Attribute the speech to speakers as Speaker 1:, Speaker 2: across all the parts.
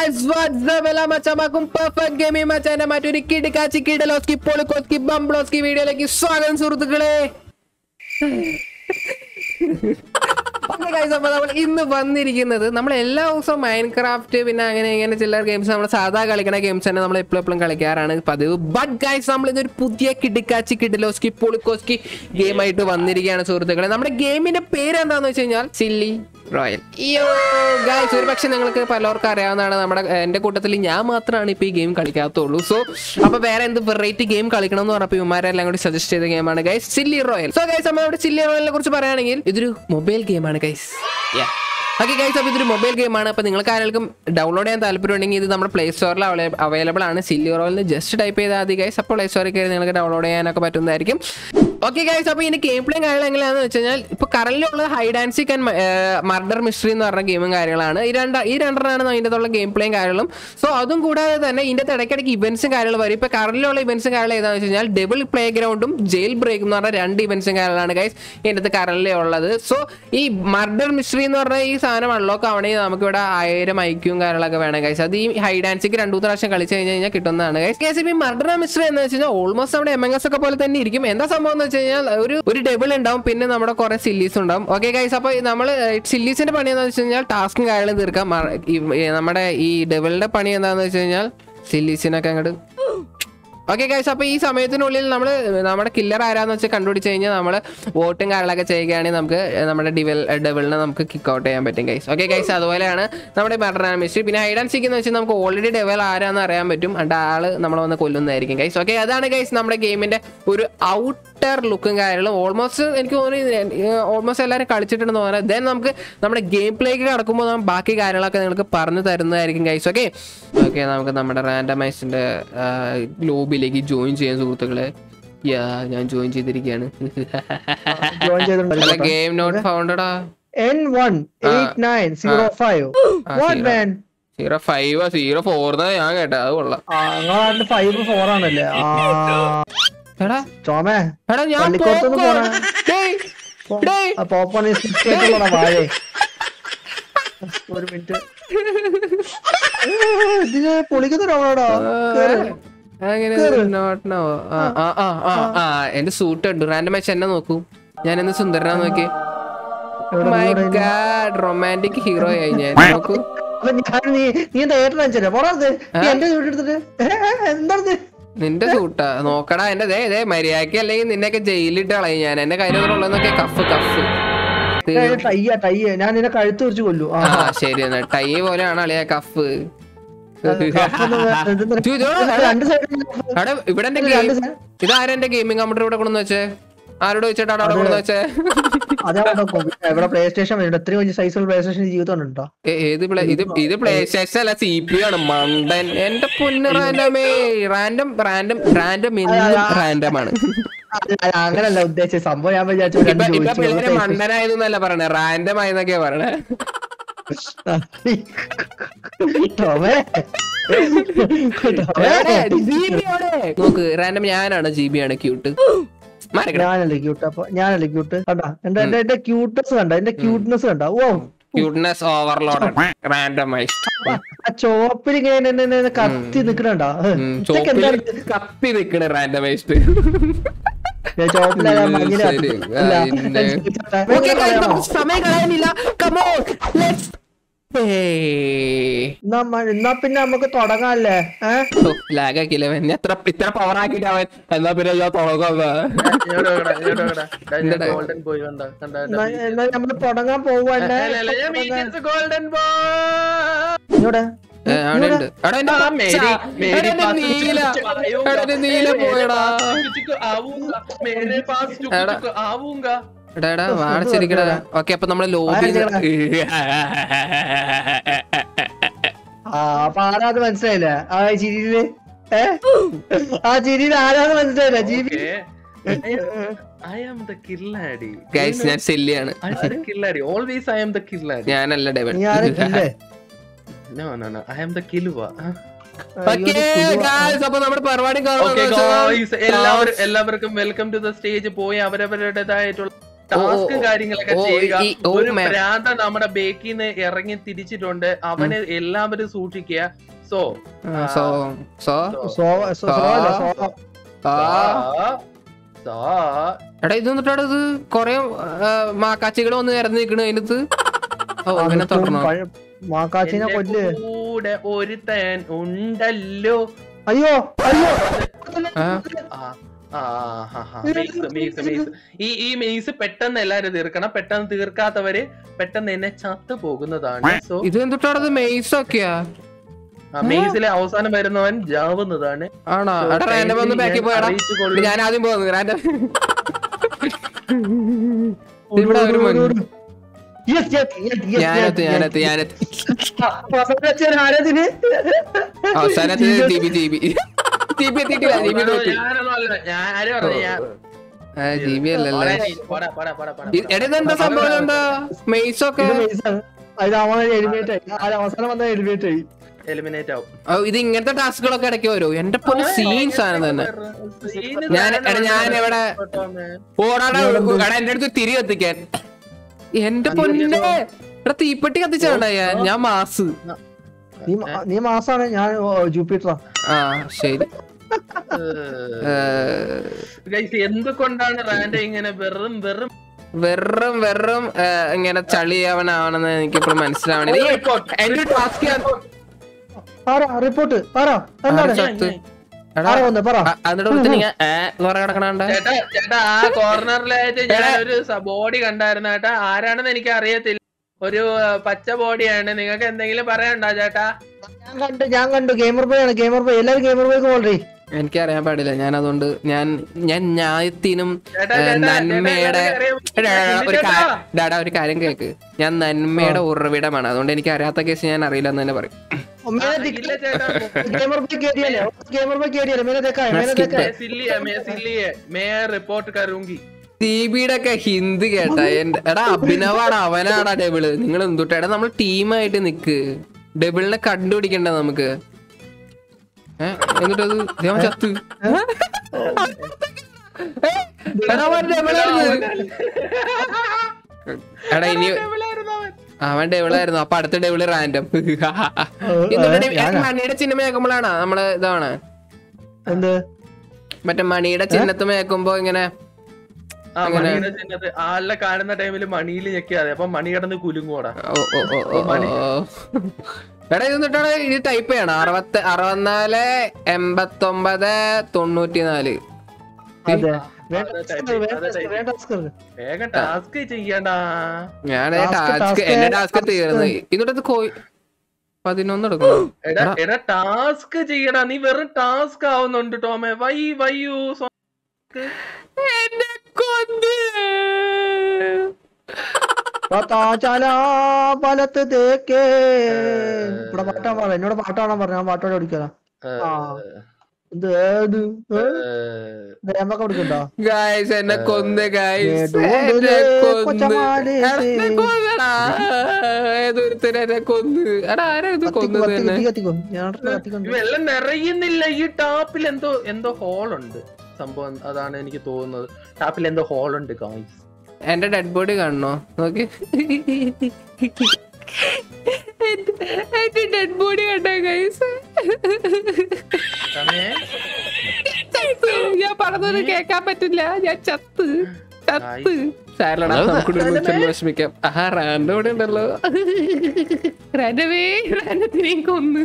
Speaker 1: Guys വാട്സ് up എല്ലാ മച്ചമാക്കും perfect gaming മച്ചാന്റെ മറ്റൊരു കിടക്കാച്ചി കിടലോസ്കി പൊളിക്കോസ്കി ബംബ്ലോസ്കി വീഡിയോയിലേക്ക് സ്വാഗതം സുഹൃത്തുക്കളെ Okay guys, അപ്പൊ നമ്മൾ ഇന്ന് വന്നിരിക്കുന്നത് നമ്മൾ എല്ലാ ദിവസവും മൈൻഡ് ക്രാഫ്റ്റ് പിന്നെ അങ്ങനെ ഇങ്ങനെ ചില ഗെയിംസ് നമ്മൾ സാധാ കളിക്കുന്ന ഗെയിംസ് തന്നെ നമ്മൾ എപ്പോഴും എപ്പോഴും കളിക്കാറാണ് പതിവ് ബട്ട് ഗൈസ് നമ്മൾ ഇതൊരു പുതിയ കിടിക്കാച്ചി കിഡിലോസ്കി പൊളിക്കോസ്കി ഗെയിം ആയിട്ട് വന്നിരിക്കുകയാണ് സുഹൃത്തുക്കളെ നമ്മുടെ ഗെയിമിന്റെ പേര് എന്താണെന്ന് വെച്ച് കഴിഞ്ഞാൽ സില്ലി റോയൽ ഗൈസ് ഒരു പക്ഷെ നിങ്ങൾക്ക് പലർക്കും അറിയാവുന്നതാണ് നമ്മുടെ ഏർ, എന്റെ കൂട്ടത്തിൽ ഞാൻ മാത്രമാണ് ഇപ്പൊ ഈ ഗെയിം കളിക്കാത്തുള്ളൂ സോ അപ്പൊ വേറെ എന്ത് വെറൈറ്റി ഗെയിം കളിക്കണം എന്ന് പറഞ്ഞപ്പോൾ ഇവന്മാരെല്ലാം കൂടി സജസ്റ്റ് ചെയ്ത ഗെയിമാണ് guys Silly Royale so guys നമ്മൾ ഇവിടെ സില്ലി റോയലിനെ കുറിച്ച് പറയുകയാണെങ്കിൽ ഇതൊരു മൊബൈൽ ഗെയിമാണ് ഗൈസ് ഓക്കെ ഗൈസ് അപ്പോൾ ഇതൊരു മൊബൈൽ ഗെയിമാണ് അപ്പോൾ നിങ്ങൾക്ക് ആരെങ്കിലും ഡൗൺലോഡ് ചെയ്യാൻ താല്പര്യമുണ്ടെങ്കിൽ ഇത് നമ്മുടെ പ്ലേ സ്റ്റോറിൽ അവൈലബിൾ ആണ് സില്ലി റോയിൽ ജസ്റ്റ് ടൈപ്പ് ചെയ്താൽ മതി ഗൈസ് അപ്പോൾ പ്ലേ സ്റ്റോറിൽ കയറി നിങ്ങൾക്ക് ഡൗൺലോഡ് ചെയ്യാനൊക്കെ പറ്റുന്നതായിരിക്കും ഓക്കെ ഗൈസ് അപ്പോൾ ഇതിന് ഗെയിം പ്ലേ കാര്യങ്ങൾ എങ്ങനെയാണെന്ന് വെച്ച് കഴിഞ്ഞാൽ ഇപ്പോൾ കറന്റ് ഉള്ളത് hide and seek and murder mystery എന്ന് പറഞ്ഞ ഗെയിമും കാര്യങ്ങളാണ് ഈ രണ്ട് ഈ രണ്ടെണ്ണമാണ് അതിൻ്റെ അകത്തുള്ള ഗെയിം പ്ലേയും കാര്യങ്ങളും സോ അതും കൂടാതെ തന്നെ ഇതിൻ്റെ അകത്ത് ഇടയ്ക്കിടയ്ക്ക് ഇവന്റ്സും കാര്യങ്ങളും വരും ഇപ്പോൾ കറന്റിലുള്ള ഇവന്റ്സും കാര്യങ്ങളും ഏതാണെന്ന് വെച്ച് കഴിഞ്ഞാൽ ഡബിൾ പ്ലേ ഗ്രൗണ്ടും ജയിൽ ബ്രേക്കും എന്ന് പറഞ്ഞ രണ്ട് ഇവന്റ്സും കാര്യങ്ങളാണ് ഗൈസ് ഇതിൻ്റെ അകത്ത് കറന്റിലേ ഉള്ളത് സോ ഈ മർഡർ മിസ്റ്ററി എന്ന് പറഞ്ഞ ഈ സാധനം അൺലോക്ക് ആവണമെങ്കിൽ നമുക്ക് ഇവിടെ ആയിരം ഐക്യവും കാര്യങ്ങളൊക്കെ വേണം ഗൈസ് അത് ഈ ഹൈ ഡാൻസിക്ക് രണ്ടു പ്രാവശ്യം കളിച്ച് കഴിഞ്ഞ് കഴിഞ്ഞാൽ കിട്ടുന്നതാണ് ഗൈസ് കേസ് ഈ മർഡർ മിസ്റ്ററി എന്ന് വെച്ച് കഴിഞ്ഞാൽ ഓൾമോസ്റ്റ് നമ്മുടെ എം എൻ എസ് ഒക്കെ പോലെ തന്നെ ഇരിക്കും എന്താ സംഭവം എന്ന് വെച്ച് കഴിഞ്ഞാൽ ഒരു ഒരു ഡബിൾ ഉണ്ടാവും പിന്നെ നമ്മുടെ കുറെ സില്ലീസ് ഉണ്ടാവും ഓക്കെ ഗൈസ് അപ്പോൾ നമ്മൾ സില്ലീസിന്റെ പണി എന്താണെന്ന് വെച്ച് കഴിഞ്ഞാൽ ടാസ്കും കാര്യങ്ങളും തീർക്കാം മ- ഈ- ഈ നമ്മുടെ ഈ ഡബിളിന്റെ പണി എന്താണെന്ന് വെച്ച് കഴിഞ്ഞാൽ സില്ലീസിനൊക്കെ അങ്ങോട്ട് ഓക്കെ ഗൈസ് അപ്പോൾ ഈ സമയത്തിനുള്ളിൽ നമ്മൾ നമ്മുടെ കില്ലർ ആരാന്ന് വെച്ച് കണ്ടുപിടിച്ച് കഴിഞ്ഞാൽ നമ്മൾ വോട്ടും കാര്യങ്ങളൊക്കെ ചെയ്യുകയാണെങ്കിൽ നമുക്ക് നമ്മുടെ ഡിവൽ ഡെവലിനെ നമുക്ക് കിക്ക് ഔട്ട് ചെയ്യാൻ പറ്റും ഗൈസ് ഓക്കെ ഗൈസ് അതുപോലെയാണ് നമ്മുടെ മർഡർ മിസ്റ്ററി പിന്നെ ഹൈഡ് ആൻഡ് സീക്ക് എന്ന് വെച്ചാൽ നമുക്ക് ഓൾറെഡി ഡെവൽ ആരാന്ന് അറിയാൻ പറ്റും എന്നിട്ട് ആള് നമ്മളെ വന്ന് കൊല്ലുന്നതായിരിക്കും ഗൈസ് ഓക്കെ അതാണ് ഗൈസ് നമ്മുടെ ഗെയിമിന്റെ ഒരു ഔട്ടർ ലുക്കും കാര്യങ്ങളും ഓൾമോസ്റ്റ് എനിക്ക് തോന്നി ഓൾമോസ്റ്റ് എല്ലാവരും കളിച്ചിട്ടുണ്ടെന്ന് തോന്നുന്നത് ദെൻ നമുക്ക് നമ്മുടെ ഗെയിം പ്ലേക്ക് കടക്കുമ്പോൾ നാം ബാക്കി കാര്യങ്ങളൊക്കെ നിങ്ങൾക്ക് പറഞ്ഞു തരുന്നതായിരിക്കും ഗൈസ് ഓക്കെ ഓക്കെ നമുക്ക് നമ്മുടെ റാൻഡമൈസിന്റെ ലോബിലേക്ക് ജോയിൻ ചെയ്യാൻ സുഹൃത്തുക്കളെ യാ ഞാൻ ജോയിൻ ചെയ്തിരിക്കുകയാണ്
Speaker 2: ജോയിൻ
Speaker 1: അല്ല
Speaker 2: ചെയ്തിട്ടുണ്ടല്ലോ
Speaker 1: ഗെയിം നോട്ട് ഫൗണ്ടഡാ
Speaker 2: N one eight nine zero five what
Speaker 1: zero.
Speaker 2: Man
Speaker 1: zero five zero four ഞാൻ കേട്ടത് അത് കൊള്ളാം
Speaker 2: നിങ്ങളുടെ ഫൈവ് ഫോർ ആണല്ലേ ആ
Speaker 1: എടാ
Speaker 2: ചോമേ
Speaker 1: എടാ ഞാൻ
Speaker 2: പള്ളിക്കോട്ടൊന്ന്
Speaker 1: പോക്കോ.
Speaker 2: പോണേ.
Speaker 1: ഡേയ്, ഡേയ്.
Speaker 2: പോപ്പണി ആയിട്ടുള്ള വാഴേ ഒരു മിനിറ്റ് ഇതിന് പൊളിക്കുന്നുണ്ടോടാ
Speaker 1: അങ്ങനെ not now. ആ, ആ, ആ, ആ, ആ, എന്റെ സൂട്ട് ഉണ്ട് റാൻഡം മാച്ച് എന്നെ നോക്കൂ ഞാൻ എന്ത് സുന്ദരനാ നോക്കി മൈ ഗാഡ് റൊമാൻറ്റിക് ഹീറോ ആയി ഞാൻ നോക്കൂ
Speaker 2: അപ്പൊ ഞാൻ നീ നീ എന്താ ഏട്ടൻ അയച്ചല്ലേ പോടാത് നീ എന്റെ വീട്ടിൽ എടുത്തിട്ട് എന്താണത്
Speaker 1: നിന്റെ സൂട്ടാ നോക്കടാ എന്റെ ദേ ദേ മര്യാദക്ക് അല്ലെങ്കിൽ നിന്നെയൊക്കെ ജയിലിട്ട് കളയും ഞാൻ എന്റെ കയ്യിലുള്ളതൊക്കെ കഫ് കഫ്
Speaker 2: ടയ്യ ടയ്യ ഞാൻ നിന്നെ കഴുത്ത് കുറിച്ച് കൊല്ലു ആ
Speaker 1: ആ ശരി എന്നാ ടൈ പോലെയാണ് അളിയ കഫ്
Speaker 2: കഫൊന്ന് വേ- ഇത് നിനക്ക്
Speaker 1: ഇത് ഇതോ,
Speaker 2: രണ്ട് സൈഡിൽ
Speaker 1: അവിടെ ഇവിടെ എന്റെ
Speaker 2: ഇത്
Speaker 1: ഗെയിം
Speaker 2: രണ്ട് സൈഡ്
Speaker 1: ഇതാരാ എന്റെ ഗെയിമിംഗ് കമ്പ്യൂട്ടർ ഇവിടെ കൊണ്ടുവന്ന് വെച്ചേ ആരോട് വെച്ചിട്ടാണ് അവിടെ കൊണ്ടുവന്ന് വെച്ചേ
Speaker 2: അതാണ് ഇവിടെ പ്ലേ സ്റ്റേഷൻ വരുന്നുണ്ട് എത്രയും വലിയ സൈസുള്ള പ്ലേ സ്റ്റേഷൻ ജീവിതം ഉണ്ടോ
Speaker 1: ഏ- ഏത് പ്ലേ ഇത് ഇത് പ്ലേ സ്റ്റേഷൻ അല്ല സി പി ആണ് മണ്ടൻ എന്റെ പൊന്ന് റാൻഡമേ റാൻഡം റാൻഡം റാൻഡം എന്നും റാൻഡം ആണ്
Speaker 2: അങ്ങനല്ല ഉദ്ദേശിച്ച സംഭവം ഞാൻ വിചാരിച്ചു
Speaker 1: ഇപ്പൊ ഇപ്പൊ പിള്ളേര് മണ്ടനായതെന്നല്ല പറയണേ റാൻഡം ആയെന്നൊക്കെയാ പറയണേ
Speaker 2: ടോമേ
Speaker 1: GB എവിടെ? നോക്ക് റാൻഡം ഞാനാണ് ജി ബി ആണ് ക്യൂട്ട് മാറിക്കട
Speaker 2: ഞാനല്ലേ ക്യൂട്ട് അപ്പൊ ഞാനല്ലേ ക്യൂട്ട് കണ്ടാ എന്റെ എന്റെ എന്റെ ക്യൂട്ട്നെസ് കണ്ട എന്റെ ക്യൂട്ട്നെസ് കണ്ട ഓ
Speaker 1: ക്യൂട്ട്നെസ് ഓവർലോഡ് റാൻഡമൈസ്ഡ്
Speaker 2: ആ ചോപ്പിൽ ഇങ്ങനെ എന്നെ- എന്നെ- എന്നെ കത്തി നിക്കണണ്ടാ ഇതൊക്കെ
Speaker 1: ചോപ്പിൽ
Speaker 2: എന്താണ്
Speaker 1: കപ്പി നിക്കണ റാൻഡമൈസ്ഡ്
Speaker 2: ഞാൻ ചോപ്പിലായ മഞ്ഞില
Speaker 1: ശരി.
Speaker 2: അല്ല
Speaker 1: ആ, ഇന്നെ.
Speaker 2: ഞാൻ ചോദിച്ചോട്ടെ?
Speaker 1: Okay, guys,
Speaker 2: പറയാമോ?
Speaker 1: നമുക്ക് സമയം കളയാനില്ല Come on, let's play.
Speaker 2: എന്നാ മ- എന്നാ പിന്നെ നമുക്ക് തുടങ്ങാല്ലേ ഏഹ്
Speaker 1: ഓ, lag ആക്കിയില്ലേ അവൻ? ഞാൻ ഇത്ര ഇത്ര പവർ ആക്കിട്ട് അവൻ എന്നാ പിന്നെ ഞാൻ തുടങ്ങാം എന്താടാ?
Speaker 3: ഗോൾഡൻ ബോയ് കണ്ട കണ്ട
Speaker 2: എന്നാ എന്നാ നമ്മള് തുടങ്ങാൻ പോവല്ലേ
Speaker 3: ഗോൾഡൻ ബോയ്
Speaker 2: ഇവിടെ
Speaker 1: ഏ, അവിടെ ഉണ്ട്. എടാ, എന്റെ
Speaker 3: ആ,
Speaker 1: പച്ച.
Speaker 3: മേരി, മേരി
Speaker 1: എടാ, എന്റെ
Speaker 3: പാസ്
Speaker 1: നീല.
Speaker 3: ചുക്ക് ആയൂങ്ക.
Speaker 1: എടാ, എന്റെ നീല പോയടാ
Speaker 3: ആവൂങ്ക മേരെ പാസ് ചുക്ക്
Speaker 1: എടാ.
Speaker 3: ചുക്ക് ആവൂങ്ക
Speaker 1: എടാ എടാ വാടച്ചിരിക്കടാ ഓക്കെ അപ്പൊ നമ്മള് ലോബി
Speaker 2: ആ അപ്പൊ ആരാത് മനസ്സിലായില്ല ആ ചിരിയില് ഏ ആ ചിരിയിൽ ആരാത് മനസ്സിലായില്ല ജീവി
Speaker 3: ഐ ആം ദ കില്ലാടി
Speaker 1: ഗൈസ് ഞാൻ സെല്ലിയാണ്
Speaker 3: ഐ ആം ദ കില്ലാടി ഓൾവേസ് ഐ ആം ദ കില്ലാടി
Speaker 1: ഞാനല്ല ഡെവൻ
Speaker 2: നീ ആരൊക്കെ
Speaker 3: no no no I am the കിലുവ
Speaker 1: ഓക്കെ ഗൈസ് അപ്പൊ നമ്മുടെ പരിപാടി
Speaker 3: ഓക്കെ
Speaker 1: കാണുന്നത്
Speaker 3: എല്ലാവരും എല്ലാവർക്കും വെൽക്കം ടു ദ സ്റ്റേജ് പോയി അവരവരുടേതായിട്ടുള്ള ടാസ്കും കാര്യങ്ങളൊക്കെ
Speaker 1: ഓ,
Speaker 3: ചെയ്യുക
Speaker 1: ഈ- ഓ,
Speaker 3: ഒരു
Speaker 1: മേ-
Speaker 3: ഭ്രാന്ത നമ്മുടെ ബേക്കിൽ നിന്ന് ഇറങ്ങി തിരിച്ചിട്ടുണ്ട് അവന് എല്ലാവരും സൂക്ഷിക്കുക so
Speaker 1: so so
Speaker 2: so so so അല്ല, സോ
Speaker 1: ആ എടാ ഇത് എന്നിട്ടാണ് ഇത് കൊറേ മാക്കാച്ചികൾ വന്ന് ഇറങ്ങി നിക്കണ അതിനകത്ത് ഓ അങ്ങനെ തുടർന്നോ
Speaker 2: പഴ- മാക്കാച്ചിനെ കൊല്ല്
Speaker 3: കൂടെ ഒരുത്തൻ ഉണ്ടല്ലോ
Speaker 2: അയ്യോ അയ്യോ
Speaker 1: ആ,
Speaker 3: ആ, ആ, ആ, ആ, മെയ്സ്, മെയ്സ്, മെയ്സ്. ഈ ഈ മെയ്സ് പെട്ടെന്ന് എല്ലാരും തീർക്കണം പെട്ടെന്ന് തീർക്കാത്തവര് പെട്ടെന്ന് തന്നെ ചത്തു പോകുന്നതാണ് സോ
Speaker 1: ഇത് എന്തിട്ടാണത് മെയ്സ് ഒക്കെയാ
Speaker 3: മെയ്സിലെ അവസാനം വരുന്നവൻ ജാവുന്നതാണ്
Speaker 1: ആണോ
Speaker 3: So,
Speaker 1: എടാ റാൻഡം ഒന്ന്
Speaker 3: kindly
Speaker 1: ബാക്കി
Speaker 3: ഞാൻ
Speaker 1: പോയടാ
Speaker 3: അറിയിച്ചു കൊള്ളുന്നു.
Speaker 1: ഞാൻ ആദ്യം പോകുന്നു റാൻഡം ഇവിടെ ഒരു മഞ്ഞ്.
Speaker 2: Yes, yes, yes, yes,
Speaker 1: ഞാനെത്തി
Speaker 2: yes,
Speaker 1: ഞാനെത്തി
Speaker 2: yes.
Speaker 1: ഞാനെത്തി
Speaker 2: ആ, അവസാനത്തെ ആരതിന്?
Speaker 1: അവസാനത്ത് T B T B T B എത്തിയിട്ടില്ല ടി ബി തോറ്റി
Speaker 3: ഞാനൊന്നും അല്ല. ഞാൻ ആരും പറഞ്ഞു ഞാൻ
Speaker 1: ടി ബി അല്ലല്ലേ
Speaker 3: പോടാ നീ, പോടാ, പോടാ, പോടാ, പോടാ,
Speaker 1: ഇ- എടാ ഇതെന്താ സംഭവം എന്താ മെയ്സ് ഒക്കെ
Speaker 2: ഇത് maze ആണ്. അത് അവൻ എലിമിനേറ്റ് ആയി ആ, അവസാനം വന്ന എലിമിനേറ്റ് ആയി
Speaker 3: എലിമിനേറ്റ് ആവും
Speaker 1: ഓ, ഇത് ഇങ്ങനത്തെ ടാസ്കുകളൊക്കെ ഇടയ്ക്ക് വരും എന്റെ പൊന്ന് സീൻസ് ആണ് തന്നെ ഞാൻ എടാ ഞാൻ എവിടെ ഓടാടാ എടാ എന്റെ അടുത്ത് തിരി കത്തിക്കാൻ എന്റെ പൊന്നെ എടാ തീപ്പെട്ടി കത്തിച്ചാണ്ടാ ഞാൻ ഞാൻ മാസ്
Speaker 2: നീ മാ- നീ മാസാണ് ഞാൻ ഓ, ജൂപ്പിറ്ററാ
Speaker 1: ആ ശരി ഏ,
Speaker 3: ഗൈസ് എന്തുകൊണ്ടാണ് റാൻഡ് ഇങ്ങനെ വെറും വെറും
Speaker 1: വെറും വെറും ഏ, ഇങ്ങനെ ചളിയാവനാണെന്ന് എനിക്കിപ്പോ മനസ്സിലാവണേ ഈ എന്റെ ടാസ്ക്
Speaker 2: ആരാ റിപ്പോർട്ട് ആരാ എന്താണ്
Speaker 1: ചത്ത് എടാ
Speaker 2: ആരാ വന്നേ പറ
Speaker 1: അ- അതിന്റെ അടുത്ത് നീ ഏ കുറെ കിടക്കണണ്ട
Speaker 3: ചേട്ടാ ചേട്ടാ ആ കോർണറിലായിട്ട് ഞാൻ ഒരു ബോഡി കണ്ടായിരുന്നു ചേട്ടാ ആരാണെന്ന് എനിക്ക് അറിയത്തില്ല ഒരു ആ, പച്ച ബോഡിയാണ് നിങ്ങൾക്ക് എന്തെങ്കിലും പറയണ്ടോ ചേട്ടാ
Speaker 2: ഞാൻ കണ്ടു ഞാൻ കണ്ടു ഗെയിമർ ബോയ് ആണ് ഗെയിമർ ബോയ് എല്ലാരും ഗെയിമർ ബോയ്ക്ക് ഓൾറെഡി
Speaker 1: എനിക്കറിയാൻ പാടില്ല ഞാൻ അതുകൊണ്ട് ഞാൻ ഞാൻ ന്യായത്തിനും
Speaker 3: ചേട്ടാ,
Speaker 1: ഏ,
Speaker 3: ചേട്ടാ,
Speaker 1: നന്മയുടെ
Speaker 3: ചേട്ടാ, അറിയാം.
Speaker 1: എടാ, എടാ, എടാ, ഒരു
Speaker 3: ചേട്ടാ.
Speaker 1: കാ- ഡാടാ ഒരു കാര്യം കേക്ക് ഞാൻ നന്മയുടെ ഉറവിടമാണ് അതുകൊണ്ട് എനിക്ക് അറിയാത്ത കേസ് ഞാൻ അറിയില്ല എന്ന് തന്നെ പറയും
Speaker 3: ഇല്ല ചേട്ടാ
Speaker 2: ഗെയിമർ ബോയ് കേറിയല്ലേ ഗെയിമർ ബോയ് കേറിയല്ലേ മേലെ തെക്കായ മേലെ
Speaker 1: skip.
Speaker 2: തെക്കായ
Speaker 3: मैं सिल्ली मैं सिल्ली है मैं रिपोर्ट करूंगी
Speaker 1: ദീപിയുടെ ഒക്കെ ഹിന്ദി കേട്ടാ എന്റെ എടാ അഭിനവാണ് അവനാടാ ഡെബിള് നിങ്ങൾ എന്തുട്ടാ എടാ നമ്മൾ ടീമായിട്ട് നിക്ക് ഡെബിളിനെ കണ്ടുപിടിക്കണ്ട നമുക്ക് ഏ, എന്നിട്ടത് ദേ അവൻ ചത്ത് ഏ, എടാ, അവൻ double ആയിരുന്നു. എടാ ഇനി അവൻ ഡെവിളായിരുന്നു അപ്പൊ അടുത്ത ഡെവിള് റാൻഡം മണിയുടെ ചിഹ്നം മേക്കുമ്പോഴാണ് നമ്മള് ഇതാണ്
Speaker 2: എന്ത്
Speaker 1: മറ്റേ മണിയുടെ ചിഹ്നത്ത് മേക്കുമ്പോ ഇങ്ങനെ
Speaker 3: ആ മണിയുടെ ചിഹ്നത്ത് ആളിനെ കാണുന്ന ടൈമിൽ മണിയിൽ ഞെക്കിയാതെ അപ്പൊ മണി കിടന്ന് കുലുങ്ങോടാ
Speaker 1: ഓ, ഓ, ഓ, ഓ, ഓ, ഓ. എടാ ഇത് എന്നിട്ടാണ് ഇത് ടൈപ്പ് ചെയ്യണം അറുപത്തി അറുപത്തിനാല് എൺപത്തൊമ്പത് തൊണ്ണൂറ്റിനാല്
Speaker 2: അതെ വേണ്ട
Speaker 3: അത്
Speaker 2: task,
Speaker 3: type,
Speaker 2: വേണ്ട
Speaker 3: അത്
Speaker 2: task,
Speaker 3: type.
Speaker 2: വേണ്ട task.
Speaker 3: വേഗം ടാസ്ക് ചെയ്യണ്ടാ
Speaker 1: ഞാൻ
Speaker 2: Task,
Speaker 1: ടാസ്ക്
Speaker 2: task,
Speaker 1: എന്റെ ടാസ്ക്
Speaker 2: task.
Speaker 1: തീർന്ന് എന്നിട്ട് കോയി പതിനൊന്ന് എടുക്കണം
Speaker 3: എടാ എടാ ടാസ്ക് ചെയ്യടാ നീ വെറും ടാസ്ക് ആവുന്നുണ്ട് ടോമേ വൈ വയ്യു
Speaker 1: എന്നെ കൊന്ന്
Speaker 2: പത്താചാല പലത്ത് തേക്കേ ഇവിടെ പാട്ടാ പറ എന്നോട് പാട്ടാണോ പറഞ്ഞ ഞാൻ പാട്ടോടെ പഠിക്കാ ആ. ഇത് ഏത് ദേമ്പൊക്കെ പഠിക്കണ്ടോ
Speaker 1: ഗായ്സ് എന്നെ കൊന്ന് ഗായ്സ്
Speaker 2: ഏതോന്നിലെ
Speaker 1: എന്നെ കൊന്ന്
Speaker 2: കൊച്ചമാലേ
Speaker 1: എന്നെ കൊന്നടാ ഏതൊരുത്തരെ എന്നെ കൊന്ന് എടാ ആരാ ഇത് കൊന്നത് തന്നെ
Speaker 2: കത്തി കത്തിക്കോ ഞാൻ കത്തിക്കൊണ്ട്
Speaker 3: വെള്ളം നിറയുന്നില്ല ഈ ടാപ്പിൽ എന്തോ എന്തോ ഹോൾ ഉണ്ട് സംഭവം അതാണ് എനിക്ക് തോന്നുന്നത് ടാപ്പിൽ എന്തോ ഹോൾ ഉണ്ട് ഗായ്സ്
Speaker 1: എന്റെ ഡെഡ് ബോഡി കാണണോ നോക്കി എന്റെ ഡെഡ് ബോഡി കണ്ടോ ഗൈസ് ഞാൻ പറഞ്ഞത് കേക്കാൻ പറ്റില്ല ഞാൻ ചത്ത് ചത്ത് സാരല്ലടാ നമുക്കൂടെ ഒരുമിച്ചൊന്ന് വിഷമിക്കാം ആ റാൻഡ് ഇവിടെ ഉണ്ടല്ലോ റാൻഡവേ റാൻഡത്തിനെയും കൊന്ന്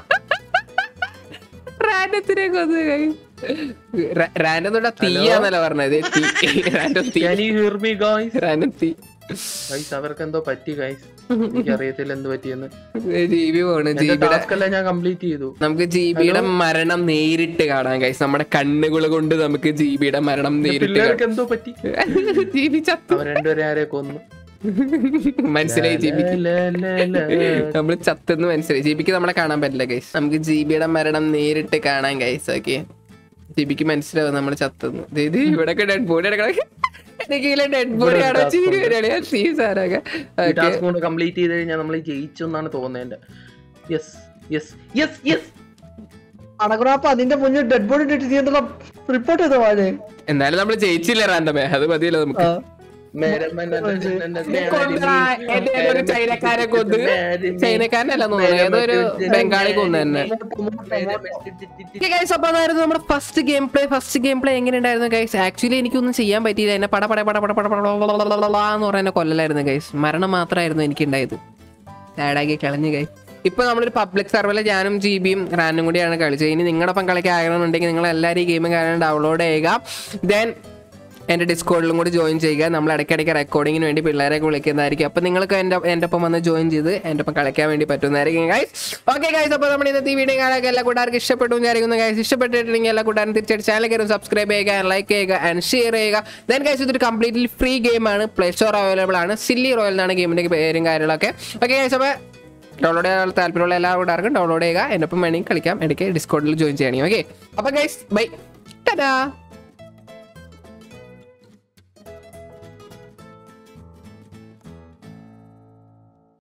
Speaker 1: റാൻഡത്തിനെ കൊന്ന് കൈ റാൻഡ് തൊട്ടാ തീയാന്നല്ല പറഞ്ഞത് തീ റാൻഡം തീ
Speaker 3: Can you hear me, guys?
Speaker 1: Random തീ
Speaker 3: Guys, അവർക്ക് എന്തോ പറ്റി ഗൈസ് എനിക്ക് അറിയത്തില്ല എന്ത് പറ്റിയെന്ന്
Speaker 1: ജീവി പോണ്
Speaker 3: എന്റെ
Speaker 1: ജീവിയുടെ
Speaker 3: ടാസ്ക് എല്ലാം ഞാൻ കംപ്ലീറ്റ് ചെയ്തു
Speaker 1: നമുക്ക് ജീവിയുടെ മരണം നേരിട്ട് കാണാം കൈസ് നമ്മുടെ കണ്ണുകൾ കൊണ്ട് നമുക്ക് ജീവിയുടെ മരണം നേരിട്ട്
Speaker 3: പിള്ളേർക്ക് എന്തോ പറ്റി
Speaker 1: കാണാം ജീവി ചത്തു
Speaker 3: അവർ രണ്ടുപേരെ ആരെ കൊന്നു
Speaker 1: മനസ്സിലായി ജീവിക്ക്
Speaker 3: ല, ല, ല, ല.
Speaker 1: നമ്മള് ചത്തെന്ന് മനസ്സിലായി ജീവിക്ക് നമ്മളെ കാണാൻ പറ്റില്ല ഗൈസ് നമുക്ക് ജീവിയുടെ മരണം നേരിട്ട് കാണാം ഗൈസ് ഓക്കെ ജീവിക്ക് മനസ്സിലാവും നമ്മള് ചത്തെന്ന് ദേ ഇത് ഇവിടൊക്കെ ഡെഡ് ബോഡി എടുക്കണം എനിക്ക് ഡെഡ് ബോഡി
Speaker 3: ഇവിടെ
Speaker 1: ആണ്
Speaker 3: task
Speaker 1: ചീരി
Speaker 3: ഉണ്ട്.
Speaker 1: വരികയാണ് സീ സാറൊക്കെ
Speaker 3: ഈ ടാസ്ക് കൊണ്ട് കംപ്ലീറ്റ് ചെയ്ത് കഴിഞ്ഞാൽ നമ്മൾ ജയിച്ചു എന്നാണ് തോന്നുന്നത് യെസ് യെസ് യെസ് യെസ്
Speaker 2: അണക്കുറാപ്പ അതിന്റെ മുന്നിൽ ഡെഡ് ബോഡി ഇട്ടിട്ട് നീ എന്താ റിപ്പോർട്ട് ചെയ്ത പോലെ
Speaker 1: എന്നാലും നമ്മൾ ജയിച്ചില്ല റാൻഡമേ അത് മതിയല്ലോ നമുക്ക്
Speaker 3: മേരെ മനസ്സിനെ
Speaker 1: കൊന്നടാ, എന്നെ ഏതൊരു ചൈനക്കാരെ കൊന്ന് ചൈനക്കാരനല്ല തോന്നുന്നു ഏതൊരു ബംഗാളി കൊന്നു തന്നെ Okay guys, അപ്പൊ അതായിരുന്നു നമ്മുടെ first game play first game play എങ്ങനെ ഉണ്ടായിരുന്നു ഗൈസ് ആക്ച്വലി എനിക്കൊന്നും ചെയ്യാൻ പറ്റിയില്ല എന്നെ പട പട പട പട പട പട എന്ന് പറയുന്ന കൊല്ലലായിരുന്നു ഗൈസ് മരണം മാത്രമായിരുന്നു എനിക്ക് ഉണ്ടായത് സാഡാക്കി കളഞ്ഞു ഗൈസ് ഇപ്പൊ നമ്മളൊരു പബ്ലിക് സർവറിൽ ഞാനും ജി ബിയും റാനും കൂടിയാണ് കളിച്ചത് ഇനി നിങ്ങളൊപ്പം കളിക്കാൻ ആകണമെന്നുണ്ടെങ്കിൽ നിങ്ങൾ എല്ലാവരും ഈ ഗെയിം കാരണം ഡൗൺലോഡ് ചെയ്യുക ദെൻ എൻ്റെ ഡിസ്കോഡിലും കൂടി ജോയിൻ ചെയ്യുക നമ്മൾ ഇടയ്ക്കിടയ്ക്ക് റെക്കോർഡിങ്ങിന് വേണ്ടി പിള്ളേരെയൊക്കെ വിളിക്കുന്നതായിരിക്കും അപ്പോൾ നിങ്ങൾക്ക് എൻ്റെ എൻ്റെ ഒപ്പം വന്ന് ജോയിൻ ചെയ്ത് എൻ്റെ ഒപ്പം കളിക്കാൻ വേണ്ടി പറ്റുന്നതായിരിക്കും ഗൈസ് ഓക്കെ ഗൈസ് അപ്പോൾ നമ്മുടെ ഇന്നത്തെ ഈ വീഡിയോ കാണാൻ എല്ലാ കൂട്ടുകാർക്ക് ഇഷ്ടപ്പെട്ടു എന്ന് വിചാരിക്കുന്നു ഗൈസ് ഇഷ്ടപ്പെട്ടിട്ടുണ്ടെങ്കിൽ എല്ലാ കൂട്ടുകാരും തീർച്ചയായിട്ടും ചാനൽ കയറും സബ്സ്ക്രൈബ് ചെയ്യുക ലൈക്ക് ചെയ്യുക ആൻഡ് ഷെയർ ചെയ്യുക ദെൻ ഗൈസ് ഇതൊരു കംപ്ലീറ്റ്ലി ഫ്രീ ഗെയിമാണ് പ്ലേ സ്റ്റോർ അവൈലബിൾ ആണ് സില്ലി റോയൽ എന്നാണ് ഗെയിമിൻ്റെ പേരും കാര്യങ്ങളൊക്കെ ഓക്കെ ഗൈസ് അപ്പോൾ ഡൗൺലോഡ് ചെയ്യാൻ താല്പര്യമുള്ള എല്ലാ കൂട്ടുകാർക്കും ഡൗൺലോഡ് ചെയ്യുക എൻ്റെ ഒപ്പം വേണമെങ്കിൽ കളിക്കാം ഇടയ്ക്ക് ഡിസ്കോഡിൽ ജോയിൻ ചെയ്യണം ഓക്കെ അപ്പോൾ ഗൈസ് ബൈ ടാ